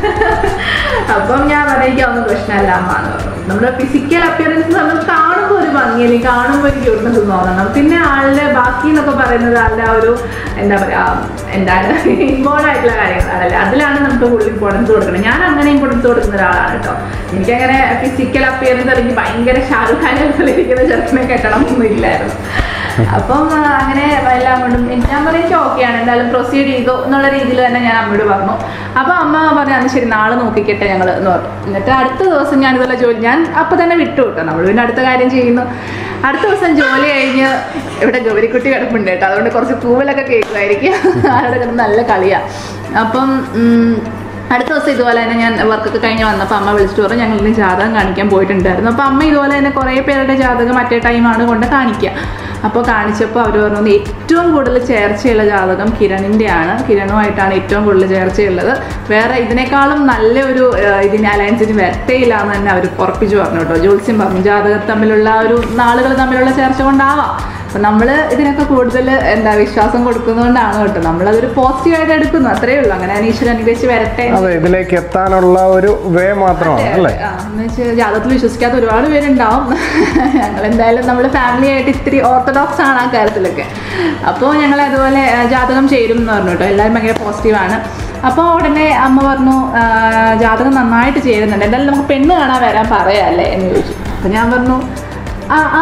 അപ്പം ഞാൻ പറഞ്ഞു എനിക്ക് അതൊന്നും പ്രശ്നമല്ല അമ്മ എന്ന് പറഞ്ഞു നമ്മുടെ ഫിസിക്കൽ അപ്പിയറൻസ് നമ്മൾ കാണുമ്പോൾ ഒരു ഭംഗി അല്ലെങ്കിൽ കാണുമ്പോൾ ഒരു ക്യൂട്ട്നെസ് തോന്നണം പിന്നെ ആളുടെ ബാക്കി എന്നൊക്കെ പറയുന്നത് ആളുടെ ആ ഒരു എന്താ പറയാ എന്താണ് ഇമ്പോർട്ട് ആയിട്ടുള്ള കാര്യങ്ങളാണല്ലേ അതിലാണ് നമുക്ക് കൂടുതൽ ഇമ്പോർട്ടൻസ് കൊടുക്കണം ഞാൻ അങ്ങനെ ഇമ്പോർട്ടൻസ് കൊടുക്കുന്ന ഒരാളാണ് കേട്ടോ എനിക്കങ്ങനെ ഫിസിക്കൽ അപ്പിയറൻസ് അല്ലെങ്കിൽ ഭയങ്കര ഷാറുഖ് ഖാനെ പോലെ ഇരിക്കുന്ന ചെറുക്കനെ കെട്ടണം ഒന്നും ഇല്ലായിരുന്നു അപ്പം ആ, അങ്ങനെ എല്ലാം കൊണ്ടും എനിക്ക് ഞാൻ പറയും ഓക്കെയാണ് എന്തായാലും പ്രൊസീഡ് ചെയ്തു എന്നുള്ള രീതിയിൽ തന്നെ ഞാൻ അമ്മയോട് പറഞ്ഞു അപ്പോൾ അമ്മ പറഞ്ഞു അന്ന് ശരി നാളെ നോക്കിക്കട്ടെ ഞങ്ങൾ എന്ന് പറഞ്ഞു എന്നിട്ട് അടുത്ത ദിവസം ഞാൻ ഇതുപോലെ ജോലി ഞാൻ അപ്പം തന്നെ വിട്ടു കേട്ടോ നമ്മൾ പിന്നെ അടുത്ത കാര്യം ചെയ്യുന്നു അടുത്ത ദിവസം ജോലി കഴിഞ്ഞ് ഇവിടെ ഗൗരിക്കുട്ടി കിടപ്പുണ്ട് കേട്ടോ അതുകൊണ്ട് കുറച്ച് പൂവിലൊക്കെ കേൾക്കുമായിരിക്കും ആരുടെ കിടന്ന് നല്ല കളിയാണ് അപ്പം ഉം, അടുത്ത ദിവസം ഇതുപോലെ തന്നെ ഞാൻ വർക്കൊക്കെ കഴിഞ്ഞ് വന്നപ്പോൾ അമ്മ വിളിച്ചിട്ട് പറഞ്ഞു ഞങ്ങൾ ഇന്ന് ജാതകം കാണിക്കാൻ പോയിട്ടുണ്ടായിരുന്നു അപ്പോൾ അമ്മ ഇതുപോലെ തന്നെ കുറേ പേരുടെ ജാതകം മറ്റേ ടൈമാണ് കൊണ്ട് കാണിക്കുക അപ്പോൾ കാണിച്ചപ്പോൾ അവർ പറഞ്ഞു ഏറ്റവും കൂടുതൽ ചേർച്ചയുള്ള ജാതകം കിരണിൻ്റെയാണ് കിരണുമായിട്ടാണ് ഏറ്റവും കൂടുതൽ ചേർച്ചയുള്ളത് വേറെ ഇതിനേക്കാളും നല്ല ഒരു ഏഹ്, ഇതിന് അലയൻസിന് വരത്തേയില്ല എന്ന് തന്നെ അവർ ഉറപ്പിച്ചു പറഞ്ഞു കേട്ടോ ജോത്സ്യം പറഞ്ഞു ജാതകം തമ്മിലുള്ള ആ ഒരു നാളുകൾ തമ്മിലുള്ള ചേർച്ച കൊണ്ടാവാം അപ്പം നമ്മൾ ഇതിനൊക്കെ കൂടുതൽ എന്താ വിശ്വാസം കൊടുക്കുന്നതുകൊണ്ടാണ് കേട്ടോ നമ്മളതൊരു പോസിറ്റീവായിട്ട് എടുക്കുന്നു അത്രയേ ഉള്ളൂ അങ്ങനെ ഈശ്വരൻ അനുഗ്രഹിച്ച് വരട്ടെ അതെ ഇതിലേക്ക് എത്താനുള്ള ഒരു വേ മാത്രമാണ് അല്ലേ ആ, എന്ന് വെച്ചാൽ ജാതകത്തിൽ വിശ്വസിക്കാത്ത ഒരുപാട് പേരുണ്ടാവും ഞങ്ങൾ എന്തായാലും നമ്മൾ ഫാമിലി ആയിട്ട് ഇത്തിരി ഓർത്തഡോക്സ് ആണ് ആ കാര്യത്തിലൊക്കെ അപ്പോൾ ഞങ്ങൾ അതുപോലെ ആ, ജാതകം ചേരും എന്ന് പറഞ്ഞു കേട്ടോ എല്ലാവരും ഭയങ്കര പോസിറ്റീവാണ് അപ്പോൾ ഉടനെ അമ്മ പറഞ്ഞു ആ, ജാതകം നന്നായിട്ട് ചേരുന്നുണ്ട് എന്തായാലും നമുക്ക് പെണ്ണ് കാണാൻ വരാൻ പറയാല്ലേ എന്ന് ചോദിച്ചു അപ്പോൾ ഞാൻ പറഞ്ഞു ആ ആ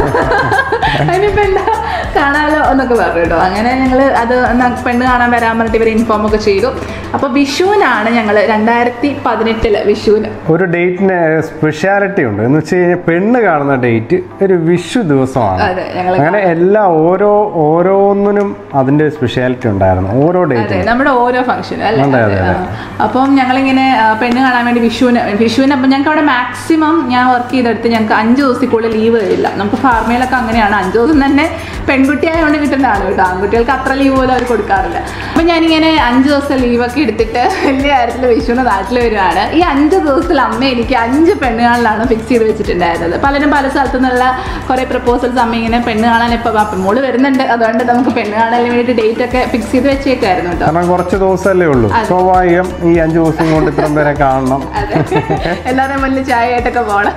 അതിനിപ്പോൾ എന്താ കാണാലോ എന്നൊക്കെ പറഞ്ഞു കേട്ടോ അങ്ങനെ ഞങ്ങൾ അത് എന്നാ പെണ്ണ് കാണാൻ വരാൻ പറഞ്ഞിട്ട് ഇവർ ഇൻഫോം ഒക്കെ ചെയ്തു അപ്പോൾ വിഷുവിനാണ് ഞങ്ങൾ രണ്ടായിരത്തി പതിനെട്ടില് വിഷുവിന് ഒരു ഡേറ്റിന് സ്പെഷ്യാലിറ്റി ഉണ്ട് എന്ന് വെച്ച് കഴിഞ്ഞാൽ പെണ്ണ് കാണുന്ന ഡേറ്റ് ഒരു വിഷു ദിവസമാണ് അതെ ഞങ്ങൾ അങ്ങനെ എല്ലാ ഓരോ ഓരോന്നിനും അതിന്റെ സ്പെഷ്യാലിറ്റി ഉണ്ടായിരുന്നു ഓരോ അതെ ഡേറ്റിനും നമ്മുടെ ഓരോ ഫംഗ്ഷനും അല്ലേ അതെ, അതെ, ആ. അപ്പം ഞങ്ങളിങ്ങനെ ആ, പെണ്ണ് കാണാൻ വേണ്ടി വിഷുവിന് വിഷുവിന് അപ്പം ഞങ്ങൾക്ക് അവിടെ മാക്സിമം ഞാൻ വർക്ക് ചെയ്തെടുത്ത് ഞങ്ങൾക്ക് അഞ്ച് ദിവസത്തിക്കുള്ളിൽ ലീവ് തരില്ല നമുക്ക് ഫാർമയിലൊക്കെ അങ്ങനെയാണ് അഞ്ച് ദിവസം തന്നെ പെൺകുട്ടി ആയതുകൊണ്ട് കിട്ടുന്നതാണ് കേട്ടോ ആൺകുട്ടികൾക്ക് അത്ര ലീവ് പോലും അവർ കൊടുക്കാറില്ല അപ്പം ഞാനിങ്ങനെ അഞ്ച് ദിവസം ലീവൊക്കെ എടുത്തിട്ട് വലിയ കാര്യത്തിൽ വിഷുവിന് നാട്ടിൽ വരുവാണ് ഈ അഞ്ച് ദിവസത്തിൽ അമ്മ എനിക്ക് അഞ്ച് പെണ്ണുകാളിലാണ് ഫിക്സ് ചെയ്ത് വെച്ചിട്ടുണ്ടായിരുന്നത് പലരും പല സ്ഥലത്തു നിന്നുള്ള കുറേ പ്രപ്പോസൽസ് അമ്മ ഇങ്ങനെ പെണ്ണ് കാണാൻ ഇപ്പോൾ അപ്പം മോള് വരുന്നുണ്ട് അതുകൊണ്ട് നമുക്ക് പെണ്ണ് കാണാൻ വേണ്ടിയിട്ട് ഡേറ്റ് ഒക്കെ ഫിക്സ് ചെയ്ത് വെച്ചേക്കായിരുന്നു കേട്ടോ കാരണം കുറച്ച് ദിവസമല്ലേ ഉള്ളൂ അതെ. സ്വാഭാവികം ഈ അഞ്ചു ദിവസം കൊണ്ട് ഇത്രയും പേരെ കാണണം അതെ എല്ലാവരും മുന്നിൽ ചായ ആയിട്ടൊക്കെ പോകണം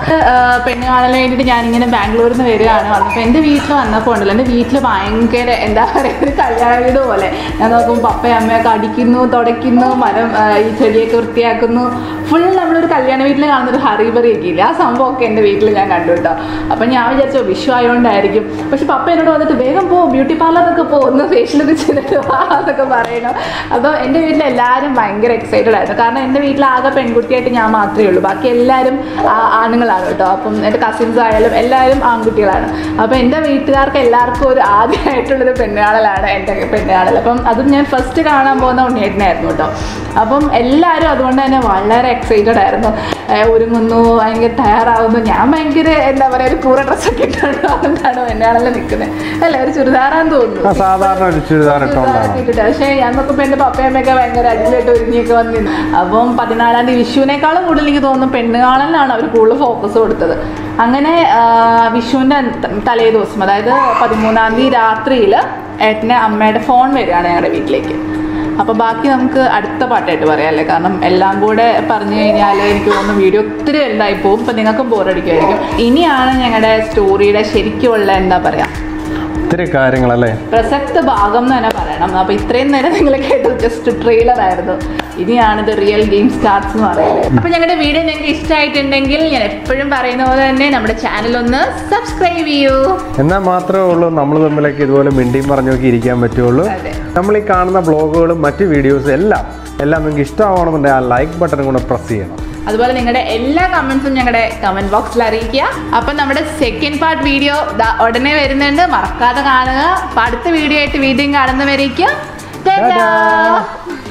പെണ്ണ് കാണാൻ വേണ്ടിയിട്ട് ഞാനിങ്ങനെ ബാംഗ്ലൂരിൽ നിന്ന് വരികയാണ് വന്നപ്പോൾ എൻ്റെ വീട്ടിൽ വന്നപ്പോൾ ഉണ്ടല്ലോ എൻ്റെ വീട്ടിൽ ഭയങ്കര എന്താ പറയുക ഒരു കല്യാണ വീട് പോലെ ഞാൻ നോക്കുമ്പോൾ പപ്പയും അമ്മയൊക്കെ അടിക്കുന്നു തുടയ്ക്കുന്നു മരം ആ, ഈ ചെടിയൊക്കെ വൃത്തിയാക്കുന്നു ഫുൾ നമ്മളൊരു കല്യാണ വീട്ടിൽ കാണുന്ന ഒരു ഹറിബറി ഒക്കെ ഇല്ല ആ സംഭവമൊക്കെ എൻ്റെ വീട്ടിൽ ഞാൻ കണ്ടു കേട്ടോ അപ്പം ഞാൻ വിചാരിച്ചു വിഷു ആയതുകൊണ്ടായിരിക്കും പക്ഷെ പപ്പ എന്നോട് വന്നിട്ട് വേഗം പോ ബ്യൂട്ടി പാർലറൊക്കെ പോ ഒന്ന് ഫേഷ്യലൊക്കെ ചെയ്തിട്ട് വാ എന്നൊക്കെ പറയണം അപ്പോൾ എൻ്റെ വീട്ടിൽ എല്ലാവരും ഭയങ്കര എക്സൈറ്റഡ് ആയിരുന്നു കാരണം എൻ്റെ വീട്ടിൽ ആകെ പെൺകുട്ടിയായിട്ട് ഞാൻ മാത്രമേ ഉള്ളൂ ബാക്കി എല്ലാവരും ആ- ആണുങ്ങളാണ് കേട്ടോ അപ്പം എൻ്റെ കസിൻസ് ആയാലും എല്ലാവരും ആൺകുട്ടികളാണ് അപ്പോൾ എൻ്റെ വീട്ടുകാർക്ക് എല്ലാവർക്കും ഒരു ആദ്യമായിട്ടുള്ളൊരു പെണ്ണുകാണലാണ് എൻ്റെ പെണ്ണുകാണൽ അപ്പം അതും ഞാൻ ഫസ്റ്റ് കാണാൻ പോകുന്ന ഉണ്ണിയേട്ടനായിരുന്നു കേട്ടോ അപ്പം എല്ലാവരും അതുകൊണ്ട് തന്നെ വളരെ എക്സൈറ്റഡ് ആയിരുന്നു ഏഹ് ഒരുങ്ങുന്നു ഭയങ്കര തയ്യാറാവുന്നു ഞാൻ ഭയങ്കര എന്താ പറയുക ഒരു കൂറ ഡ്രസ്സൊക്കെ ഇട്ടാണ് അതുകൊണ്ടാണ് പെണ്ണുകാണൽ നിൽക്കുന്നത് അല്ല ഒരു ചുരിദാറാന്ന് ആ, തോന്നുന്നു സാധാരണ ഒരു ചുരിദാർ ഇട്ടുകൊണ്ടാണ് ഇട്ടിട്ട് പക്ഷേ ഞാൻ നോക്കുമ്പോൾ എൻ്റെ പപ്പയമ്മയൊക്കെ ഭയങ്കര അടിയിലായിട്ട് ഒരുങ്ങിയൊക്കെ വന്നിരുന്നു അപ്പം പതിനാലാം തീയതി വിഷുവിനേക്കാളും കൂടുതൽ എനിക്ക് തോന്നുന്നു പെണ്ണുകാണലിനാണ് അവർ കൂടുതൽ ഫോക്കസ് കൊടുത്തത് അങ്ങനെ ആ, വിഷുവിൻ്റെ തലേ ദിവസം അതായത് പതിമൂന്നാം തീയതി രാത്രിയിൽ ഏട്ടൻ്റെ അമ്മയുടെ ഫോൺ വരികയാണ് ഞങ്ങളുടെ വീട്ടിലേക്ക് അപ്പോൾ ബാക്കി നമുക്ക് അടുത്ത പാട്ടായിട്ട് പറയാം അല്ലേ കാരണം എല്ലാം കൂടെ പറഞ്ഞു കഴിഞ്ഞാൽ എനിക്ക് തോന്നുന്നു വീഡിയോ ഒത്തിരി വലുതായി പോകും ഇപ്പം നിങ്ങൾക്കും ബോറടിക്കുമായിരിക്കും ഇനിയാണ് ഞങ്ങളുടെ സ്റ്റോറിയുടെ ശരിക്കുമുള്ള എന്താ പറയുക ഒത്തിരി കാര്യങ്ങളല്ലേ പ്രസക്ത ഭാഗം എന്ന് തന്നെ പറയണം അപ്പോൾ ഇത്രയും നേരം നിങ്ങൾ കേട്ടത് ജസ്റ്റ് ട്രെയിലർ ആയിരുന്നു ഇനിയാണ് ഇത് റിയൽ ഗെയിം സ്റ്റാർട്സ് എന്ന് പറയുന്നത് അപ്പോൾ ഞങ്ങളുടെ വീഡിയോ നിങ്ങൾക്ക് ഇഷ്ടമായിട്ടുണ്ടെങ്കിൽ ഞാൻ എപ്പോഴും പറയുന്ന പോലെ തന്നെ നമ്മുടെ ചാനൽ ഒന്ന് സബ്സ്ക്രൈബ് ചെയ്യൂ എന്നാൽ മാത്രമേ ഉള്ളൂ നമ്മൾ തമ്മിലൊക്കെ ഇതുപോലെ മിണ്ടിയും പറഞ്ഞൊക്കെ ഇരിക്കാൻ പറ്റുള്ളൂ അതെ. നമ്മൾ ഈ കാണുന്ന ബ്ലോഗുകളും മറ്റ് വീഡിയോസും എല്ലാം എല്ലാം നിങ്ങൾക്ക് ഇഷ്ടമാവണമെന്നുണ്ടെങ്കിൽ ആ ലൈക്ക് ബട്ടൺ കൂടെ പ്രസ് ചെയ്യണം അതുപോലെ നിങ്ങളുടെ എല്ലാ കമൻസും ഞങ്ങളുടെ കമന്റ് ബോക്സിൽ അറിയിക്കുക അപ്പം നമ്മുടെ സെക്കൻഡ് പാർട്ട് വീഡിയോ ഉടനെ വരുന്നുണ്ട് മറക്കാതെ കാണുക അപ്പൊ അടുത്ത വീഡിയോ ആയിട്ട് വീണ്ടും കാണുന്നവരേക്കും Ta-da!